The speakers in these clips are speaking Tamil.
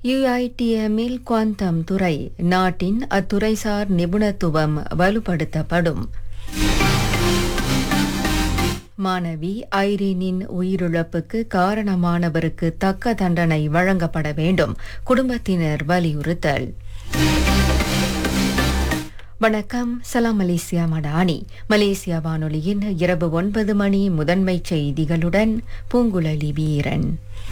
யுஐடிஎம்மில் குவாண்டம் துறை நாட்டின் அத்துறைசார் நிபுணத்துவம் வலுப்படுத்தப்படும் மாணவி ஐரீனின் உயிரிழப்புக்கு காரணமானவருக்கு தக்க தண்டனை வழங்கப்பட வேண்டும் குடும்பத்தினர் வலியுறுத்தல் வணக்கம் சலாம் மலேசியா மடானி மலேசியா வானொலியின் இரவு ஒன்பது மணி முதன்மை செய்திகளுடன் பூங்குழலி வீரன்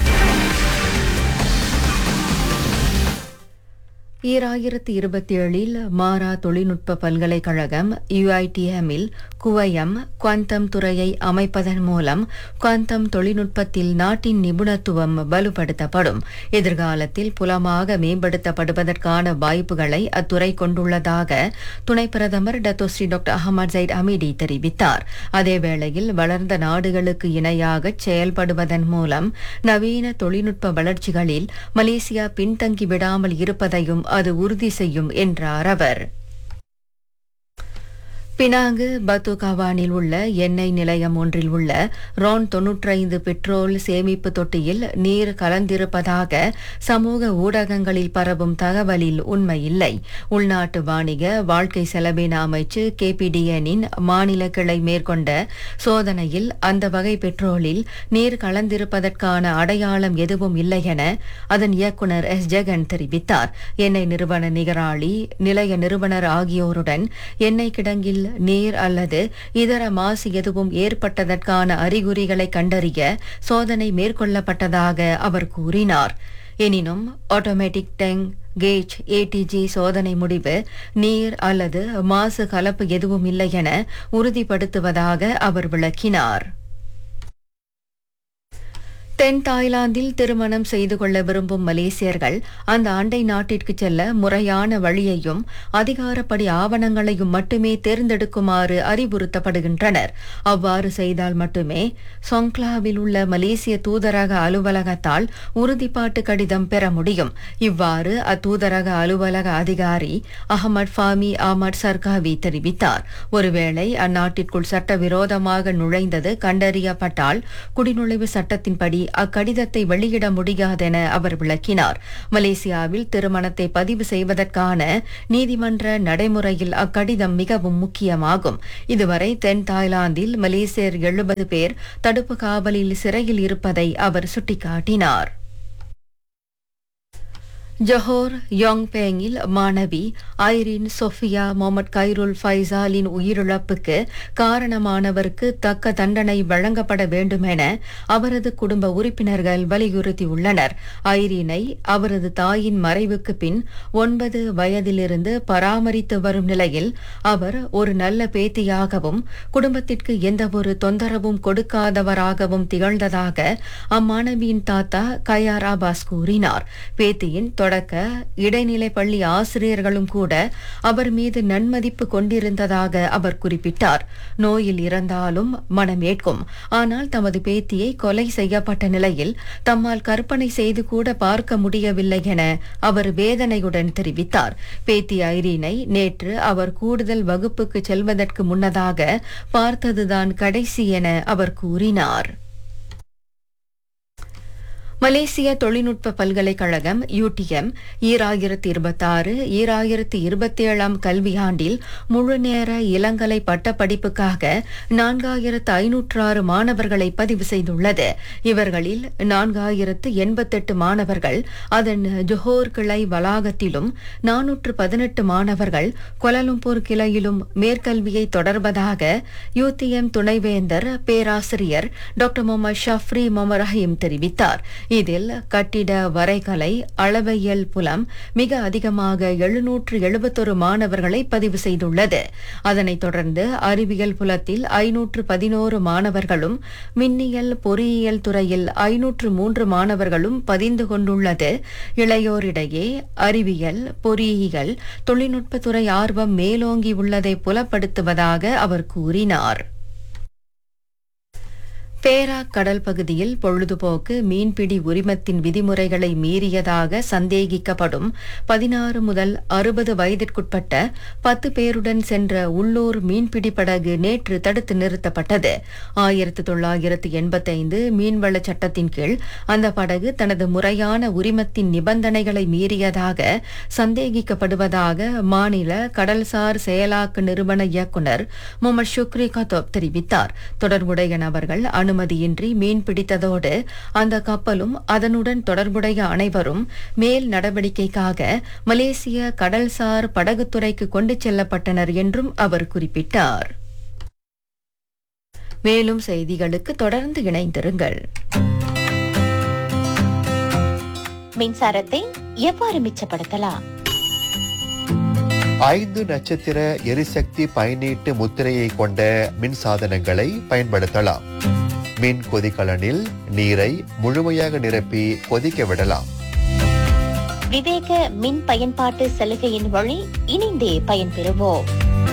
ஈராயிரத்தி இருபத்தி ஏழில் மாரா தொழில்நுட்ப பல்கலைக்கழகம் யுஐடிஎம்மில் குவயம் குவாண்டம் துறையை அமைப்பதன் மூலம் குவாண்டம் தொழில்நுட்பத்தில் நாட்டின் நிபுணத்துவம் வலுப்படுத்தப்படும் எதிர்காலத்தில் புலமாக மேம்படுத்தப்படுவதற்கான வாய்ப்புகளை அத்துறை கொண்டுள்ளதாக துணை பிரதமர் Datuk Seri doctor Ahmad Zahid Hamidi தெரிவித்தார் அதேவேளையில் வளர்ந்த நாடுகளுக்கு இணையாக செயல்படுவதன் மூலம் நவீன தொழில்நுட்ப வளர்ச்சிகளில் மலேசியா பின்தங்கி விடாமல் இருப்பதையும் அது உறுதி செய்யும் என்றார் அவர் பினாங்கு பத்துகாவானில் உள்ள எண்ணெய் நிலையம் ஒன்றில் உள்ள ரான் தொன்னூற்றைந்து பெட்ரோல் சேமிப்பு தொட்டியில் நீர் கலந்திருப்பதாக சமூக ஊடகங்களில் பரவும் தகவலில் உண்மையில்லை உள்நாட்டு வாணிக வாழ்க்கை செலவின அமைச்சு கேபிடிஎனின் மாநில கிளை மேற்கொண்ட சோதனையில் அந்த வகை பெட்ரோலில் நீர் கலந்திருப்பதற்கான அடையாளம் எதுவும் இல்லை என அதன் இயக்குநர் எஸ் ஜெகன் தெரிவித்தார் எண்ணெய் நிறுவன நிகராளி நிலைய நிறுவனர் ஆகியோருடன் எண்ணெய் கிடங்கில் நீர் அல்லது இதர மாசு எதுவும் ஏற்பட்டதற்கான அறிகுறிகளை கண்டறிய சோதனை மேற்கொள்ளப்பட்டதாக அவர் கூறினார் எனினும் ஆட்டோமேட்டிக் டெங் கேஜ் ஏடிஜி சோதனை முடிவு நீர் அல்லது மாசு கலப்பு எதுவும் இல்லை என உறுதிப்படுத்துவதாக அவர் விளக்கினார் தென் தாய்லாந்தில் திருமணம் செய்து கொள்ள விரும்பும் மலேசியர்கள் அந்த அண்டை நாட்டிற்கு செல்ல முறையான வழியையும் அதிகாரப்படி ஆவணங்களையும் மட்டுமே தேர்ந்தெடுக்குமாறு அறிவுறுத்தப்படுகின்றனர் அவ்வாறு செய்தால் மட்டுமே சொங்க்லாவில் உள்ள மலேசிய தூதரக அலுவலகத்தால் உறுதிப்பாட்டு கடிதம் பெற முடியும் இவ்வாறு அத்தூதரக அலுவலக அதிகாரி அகமது ஃபாமி அஹமத் சர்காவி தெரிவித்தார் ஒருவேளை அந்நாட்டிற்குள் சட்டவிரோதமாக நுழைந்தது கண்டறியப்பட்டால் குடிநுழைவு சட்டத்தின்படி அக்கடிதத்தை வெளியிட முடியாதென அவர் விளக்கினார் மலேசியாவில் திருமணத்தை பதிவு செய்வதற்கான நீதிமன்ற நடைமுறையில் அக்கடிதம் மிகவும் முக்கியமாகும் இதுவரை தென் தாய்லாந்தில் மலேசியர் எழுபது பேர் தடுப்பு காவலில் சிறையில் இருப்பதை அவர் சுட்டிக்காட்டினார் ஜொஹோர் யோங்பேங்கில் மாணவி ஐரின் சொஃபியா முகமது கைருல் ஃபைசாலின் உயிரிழப்புக்கு காரணமானவருக்கு தக்க தண்டனை வழங்கப்பட வேண்டும் என அவரது குடும்ப உறுப்பினர்கள் வலியுறுத்தியுள்ளனர் ஐரீனை அவரது தாயின் மறைவுக்கு பின் ஒன்பது வயதிலிருந்து பராமரித்து வரும் நிலையில் அவர் ஒரு நல்ல பேத்தியாகவும் குடும்பத்திற்கு எந்தவொரு தொந்தரவும் கொடுக்காதவராகவும் திகழ்ந்ததாக அம்மாணவியின் தாத்தா கயார் அபாஸ் கூறினார் பேத்தியின் தொடக்க இடைநிலை பள்ளி ஆசிரியர்களும் கூட அவர் மீது நன்மதிப்பு கொண்டிருந்ததாக அவர் குறிப்பிட்டார் நோயில் இறந்தாலும் மனம் ஏற்கும் ஆனால் தமது பேத்தியை கொலை செய்யப்பட்ட நிலையில் தம்மால் கற்பனை செய்து கூட பார்க்க முடியவில்லை என அவர் வேதனையுடன் தெரிவித்தார் பேத்தி ஐரீனை நேற்று அவர் கூடுதல் வகுப்புக்கு செல்வதற்கு முன்னதாக பார்த்ததுதான் கடைசி என அவர் கூறினார் மலேசிய தொழில்நுட்ப பல்கலைக்கழகம் யூடிஎம் ஈராயிரத்தி இருபத்தாறு ஈராயிரத்தி இருபத்தி ஏழாம் கல்வியாண்டில் முழுநேர இளங்கலை பட்டப்படிப்புக்காக நான்காயிரத்து ஐநூற்றாறு மாணவர்களை பதிவு செய்துள்ளது இவர்களில் நான்காயிரத்து எண்பத்தெட்டு மாணவர்கள் அதன் ஜொஹோர் கிளை வளாகத்திலும் நானூற்று பதினெட்டு மாணவர்கள் கொலலும்பூர் கிளையிலும் மேற்கல்வியை தொடர்வதாக யூடிஎம் துணைவேந்தர் பேராசிரியர் doctor Mohamad Shafri Mohamad Rahim தெரிவித்தார் இதில் கட்டிட வரைகலை அளவையியல் புலம் மிக அதிகமாக எழுநூற்று எழுபத்தொரு மாணவர்களை பதிவு செய்துள்ளது அதனைத் தொடர்ந்து அறிவியல் புலத்தில் ஐநூற்று பதினோரு மாணவர்களும் மின்னியல் பொறியியல் துறையில் ஐநூற்று மூன்று மாணவர்களும் பதிந்து கொண்டுள்ளது இளையோரிடையே அறிவியல் பொறியியல் தொழில்நுட்பத்துறை ஆர்வம் மேலோங்கி உள்ளதை புலப்படுத்துவதாக அவர் கூறினார் பேரா கடல் பகுதியில் பொழுதுபோக்கு மீன்பிடி உரிமத்தின் விதிமுறைகளை மீறியதாக சந்தேகிக்கப்படும் பதினாறு முதல் அறுபது வயதிற்குட்பட்ட பத்து பேருடன் சென்ற உள்ளூர் மீன்பிடி படகு நேற்று தடுத்து நிறுத்தப்பட்டது ஆயிரத்து தொள்ளாயிரத்து எண்பத்தைந்து மீன்வள சட்டத்தின் கீழ் அந்த படகு தனது முறையான உரிமத்தின் நிபந்தனைகளை மீறியதாக சந்தேகிக்கப்படுவதாக மாநில கடல்சார் செயலாக்க நிறுவன இயக்குநர் முகமது ஷுக்ரி கத்தோப் தெரிவித்தார் தொடர்புடைய நபர்கள் அனுமதியின்றி மீன் பிடித்ததோடு அந்த கப்பலும் அதனுடன் தொடர்புடைய அனைவரும் மேல் நடவடிக்கைக்காக மலேசிய கடல்சார் படகுத்துறைக்கு கொண்டு செல்லப்பட்டனர் என்றும் அவர் குறிப்பிட்டார் மேலும் செய்திகளுக்கு தொடர்ந்து இணைந்திருங்கள் மின்சாரத்தை எவ்வாறு மிச்சப்படுத்தலாம் ஐந்து நட்சத்திர எரிசக்தி பயனீட்டு முத்திரையை கொண்ட மின் சாதனங்களை பயன்படுத்தலாம் மின் கொதிகலனில் நீரை முழுமையாக நிரப்பி கொதிக்க விடலாம் விவேக மின் பயன்பாட்டு சலுகையின் வழி இணைந்தே பயன்பெறுவோம்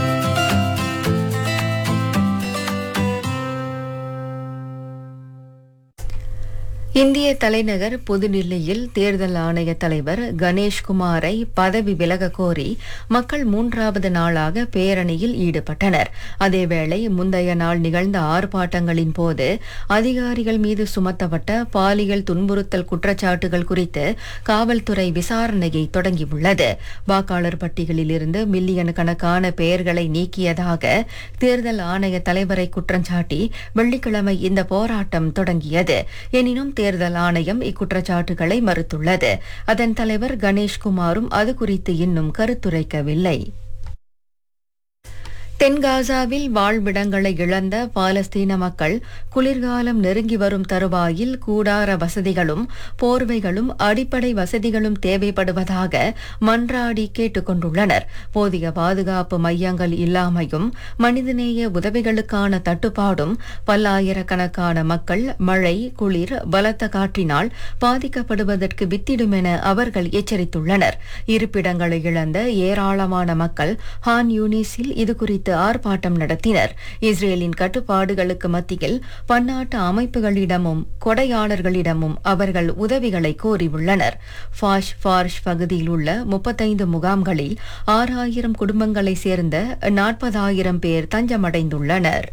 இந்திய தலைநகர் புதுடில்லியில் தேர்தல் ஆணைய தலைவர் கணேஷ்குமாரை பதவி விலக கோரி மக்கள் மூன்றாவது நாளாக பேரணியில் ஈடுபட்டனர் அதேவேளை முந்தைய நாள் நிகழ்ந்த ஆர்ப்பாட்டங்களின் போது அதிகாரிகள் மீது சுமத்தப்பட்ட பாலியல் துன்புறுத்தல் குற்றச்சாட்டுகள் குறித்து காவல்துறை விசாரணையை தொடங்கியுள்ளது வாக்காளர் பட்டியலில் இருந்து மில்லியன் கணக்கான பெயர்களை நீக்கியதாக தேர்தல் ஆணைய தலைவரை குற்றஞ்சாட்டி வெள்ளிக்கிழமை இந்த போராட்டம் தொடங்கியது எனினும் தேர்தல் ஆணையம் இக்குற்றச்சாட்டுகளை மறுத்துள்ளது அதன் தலைவர் கணேஷ்குமாரும் அது குறித்து இன்னும் கருத்துரைக்கவில்லை தென்காசாவில் வாழ்விடங்களை இழந்த பாலஸ்தீன மக்கள் குளிர்காலம் நெருங்கி வரும் தருவாயில் கூடார வசதிகளும் போர்வைகளும் அடிப்படை வசதிகளும் தேவைப்படுவதாக மன்றாடி கேட்டுக் கொண்டுள்ளனர் போதிய பாதுகாப்பு மையங்கள் இல்லாமையும் மனிதநேய உதவிகளுக்கான தட்டுப்பாடும் பல்லாயிரக்கணக்கான மக்கள் மழை குளிர் பலத்த காற்றினால் பாதிக்கப்படுவதற்கு வித்திடும் என அவர்கள் எச்சரித்துள்ளனர் இருப்பிடங்களை இழந்த ஏராளமான மக்கள் ஹான் யூனிஸில் இது குறித்து ஆர்ப்பாட்டம் நடத்தினர் இஸ்ரேலின் கட்டுப்பாடுகளுக்கு மத்தியில் பன்னாட்டு அமைப்புகளிடமும் கொடையாளர்களிடமும் அவர்கள் உதவிகளை கோரியுள்ளனர் ஃபாஷ் ஃபார்ஷ் பகுதியில் உள்ள முப்பத்தைந்து முகாம்களில் ஆறாயிரம் குடும்பங்களைச் சேர்ந்த நாற்பதாயிரம் பேர் தஞ்சமடைந்துள்ளனர்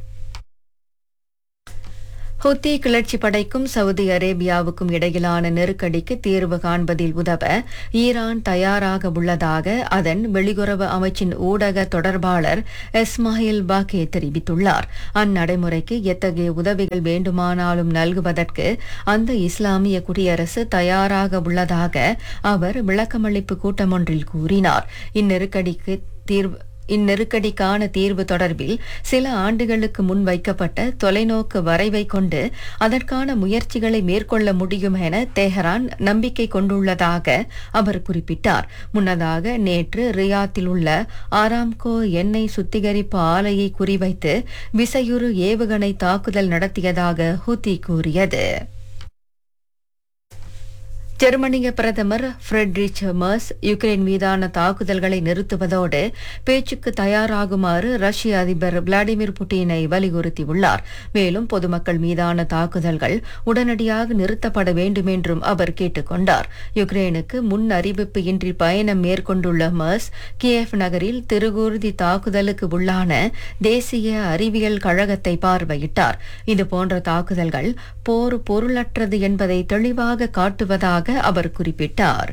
ஹுத்தி கிளர்ச்சி படைக்கும் சவுதி அரேபியாவுக்கும் இடையிலான நெருக்கடிக்கு தீர்வு காண்பதில் உதவ ஈரான் தயாராக உள்ளதாக அதன் வெளியுறவு அமைச்சின் ஊடக தொடர்பாளர் இஸ்மாயில் பாக்கே தெரிவித்துள்ளார் அந்நடைமுறைக்கு எத்தகைய உதவிகள் வேண்டுமானாலும் நல்குவதற்கு அந்த இஸ்லாமிய குடியரசு தயாராக உள்ளதாக அவர் விளக்கமளிப்பு கூட்டமொன்றில் கூறினார் இந்நெருக்கடிக்கு தீர்வு இந்நெருக்கடிக்கான தீர்வு தொடர்பில் சில ஆண்டுகளுக்கு முன் வைக்கப்பட்ட தொலைநோக்கு வரைவை கொண்டு அதற்கான முயற்சிகளை மேற்கொள்ள முடியும் என தெஹரான் நம்பிக்கை கொண்டுள்ளதாக அவர் குறிப்பிட்டார் முன்னதாக நேற்று ரியாத்தில் உள்ள ஆராம்கோ எண்ணெய் சுத்திகரிப்பு ஆலையை குறிவைத்து விசையுறு ஏவுகணை தாக்குதல் நடத்தியதாக ஹுத்தி கூறியது ஜெர்மனிய பிரதமர் ஃபிரெட்ரிச் மர்ஸ் யுக்ரைன் மீதான தாக்குதல்களை நிறுத்துவதோடு பேச்சுக்கு தயாராகுமாறு ரஷ்ய அதிபர் விளாடிமிர் புட்டினை வலியுறுத்தியுள்ளார் மேலும் பொதுமக்கள் மீதான தாக்குதல்கள் உடனடியாக நிறுத்தப்பட வேண்டும் என்றும் அவர் கேட்டுக் கொண்டார் யுக்ரைனுக்கு முன் அறிவிப்பு இன்றி பயணம் மேற்கொண்டுள்ள மர்ஸ் கியேவ் நகரில் திருகூர்தி தாக்குதலுக்கு உள்ளான தேசிய அறிவியல் கழகத்தை பார்வையிட்டார் இதுபோன்ற தாக்குதல்கள் போர் பொருளற்றது என்பதை தெளிவாக காட்டுவதாக அவர் குறிப்பிட்டார்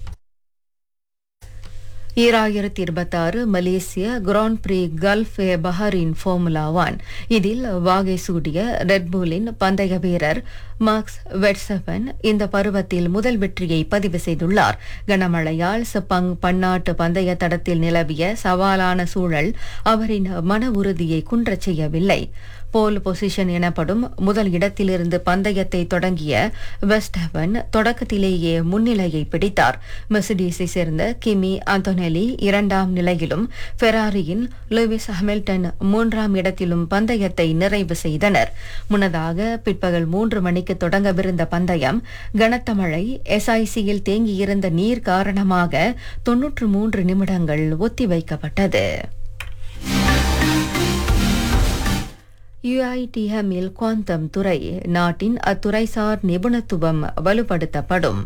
ஈராயிரத்தி இருபத்தாறு மலேசிய grand prix Gulf Air Bahrain formula one இதில் வாகை சூடிய ரெட்பூலின் பந்தய வீரர் மார்க்ஸ் வெட்சபன் இந்த பருவத்தில் முதல் வெற்றியை பதிவு செய்துள்ளார் கனமழையால் செப்பங் பன்னாட்டு பந்தய தடத்தில் நிலவிய சவாலான சூழல் அவரின் மன உறுதியை குன்றச் செய்யவில்லை போல் பொசிஷன் எனப்படும் முதல் இடத்திலிருந்து பந்தயத்தை தொடங்கிய வெஸ்டவன் தொடக்கத்திலேயே முன்னிலையை பிடித்தார் மெர்சிடிஸை சேர்ந்த கிமி அந்தோனெலி இரண்டாம் நிலையிலும் ஃபெராரியின் லூவிஸ் ஹாமில்டன் மூன்றாம் இடத்திலும் பந்தயத்தை நிறைவு செய்தனர் முன்னதாக பிற்பகல் மூன்று மணிக்கு தொடங்கவிருந்த பந்தயம் கனத்த மழை எஸ்ஐசியில் தேங்கியிருந்த நீர் காரணமாக தொன்னூற்று மூன்று நிமிடங்கள் ஒத்திவைக்கப்பட்டது யுஐடிஎம்மில் குவாந்தம் துறை நாட்டின் அத்துறைசார் நிபுணத்துவம் வலுப்படுத்தப்படும்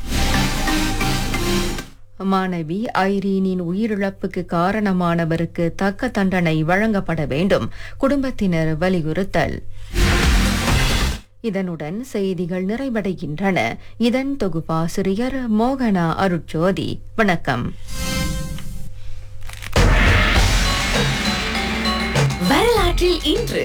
மாணவி ஐரீனின் உயிரிழப்புக்கு காரணமானவருக்கு தக்க தண்டனை வழங்கப்பட வேண்டும் குடும்பத்தினர் வலியுறுத்தல் இதனுடன் செய்திகள் நிறைவடைகின்றன இதன் தொகுப்பாசிரியர் மோகனா அருட்ஜோதி வணக்கம் வரலாற்றில் இன்று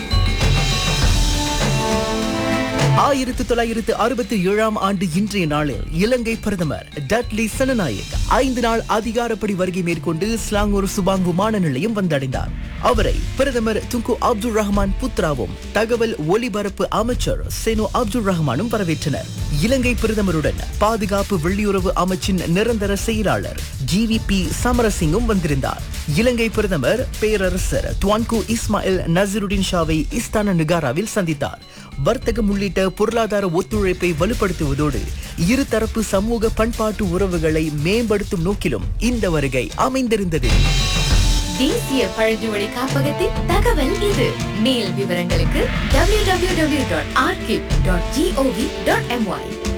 ஆயிரத்து தொள்ளாயிரத்து அறுபத்தி ஏழாம் ஆண்டு இன்றைய நாளில் இலங்கை பிரதமர் டட்லி சனநாயக் ஐந்து நாள் அதிகாரப்படி வருகை மேற்கொண்டு ஸ்லாங்கூர் சுபாங் விமான நிலையம் வந்தடைந்தார் அவரை பிரதமர் துங்கு அப்துல் ரஹ்மான் புத்ராவும் தகவல் ஒலிபரப்பு அமைச்சர் செனோ அப்துல் ரஹ்மானும் வரவேற்றனர் இலங்கை பிரதமருடன் பாதுகாப்பு வெளியுறவு அமைச்சின் நிரந்தர செயலாளர் ஜிவிபி சமரசிங்கும் வந்திருந்தார் இலங்கை பிரதமர் பேரரசர் துவான்கு இஸ்மாயில் நசருடின் ஷாவை இஸ்தான நிகாராவில் சந்தித்தார் வர்த்தகம் உள்ளிட்ட பொருளாதார ஒத்துழைப்பை வலுப்படுத்துவதோடு இருதரப்பு சமூக பண்பாட்டு உறவுகளை மேம்படுத்தும் நோக்கிலும் இந்த வருகை அமைந்திருந்தது தேசிய பழங்குடி காப்பகத்தின் தகவல் இது மேல் விவரங்களுக்கு www.archive.gov.my